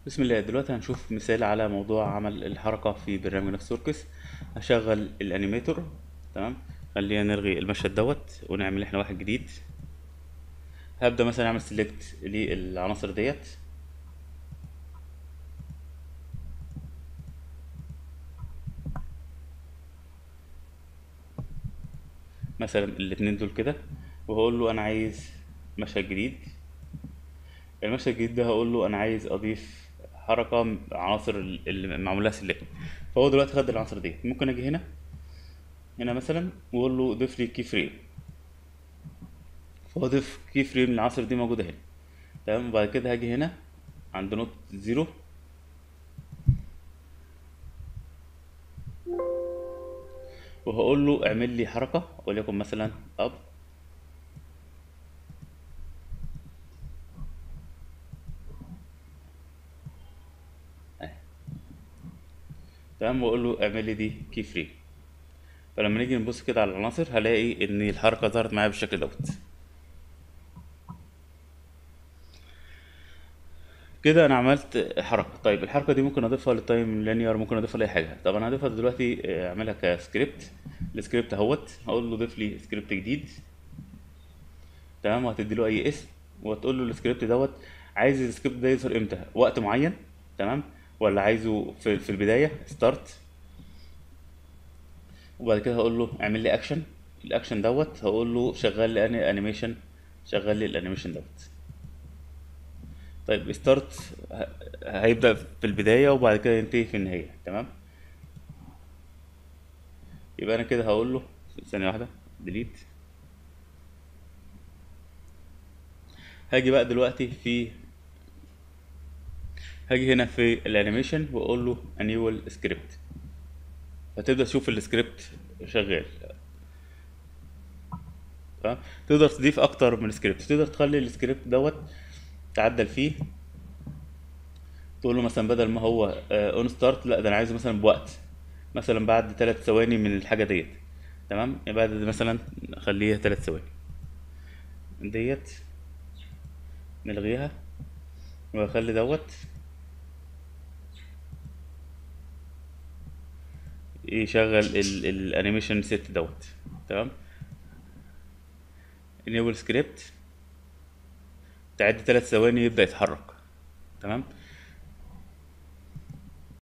بسم الله دلوقتي هنشوف مثال على موضوع عمل الحركة في برنامج نفس وركس هشغل الانيميتور تمام خلينا نلغي المشهد دوت ونعمل احنا واحد جديد هبدأ مثلا اعمل سيلكت للعناصر ديت مثلا الاتنين دول كده وهقول له انا عايز مشهد جديد المشهد الجديد ده هقول له انا عايز اضيف حركه م- عناصر ال- اللي معمول لها سيلكت فهو دلوقتي خد العناصر دي ممكن اجي هنا هنا مثلا واقول له ضيف لي كي فريم فهو ضيف كي فريم العناصر دي موجوده هنا تمام وبعد كده هاجي هنا عند نقطه زيرو وهقول له اعمل لي حركه وليكن مثلا اب تمام واقول له اعمل لي دي كي فريم فلما نيجي نبص كده على العناصر هلاقي ان الحركه ظهرت معايا بالشكل دوت كده انا عملت حركه طيب الحركه دي ممكن اضيفها للتايم لينير ممكن اضيفها لاي حاجه طب انا هضيفها دلوقتي آه، اعملها كسكريبت السكريبت اهوت هقول له ضيف لي سكريبت جديد تمام وهتدي له اي اسم وتقول له السكريبت دوت عايز السكريبت ده يظهر امتى وقت معين تمام ولا عايزه في, في البدايه ستارت وبعد كده هقول له اعمل لي اكشن الاكشن دوت هقول له شغل لي اني انيميشن شغل لي الانيميشن دوت طيب ستارت هيبدأ في البداية وبعد كده ينتهي في النهاية تمام يبقى انا كده هقول له ثانية واحدة ديليت هاجي بقى دلوقتي في هاجي هنا في الانيميشن واقول له انيول سكريبت فتبدأ تشوف السكريبت شغال تمام تقدر تضيف اكتر من سكريبت تقدر تخلي السكريبت دوت تعدل فيه تقول له مثلا بدل ما هو اون ستارت لا ده انا عايزه مثلا بوقت مثلا بعد ثلاث ثواني من الحاجه ديت تمام يبقى بعد مثلا خليها ثلاث ثواني ديت نلغيها واخلي دوت يشغل الانيميشن سيت دوت تمام enable سكريبت تعد ثلاث ثواني يبدأ يتحرك تمام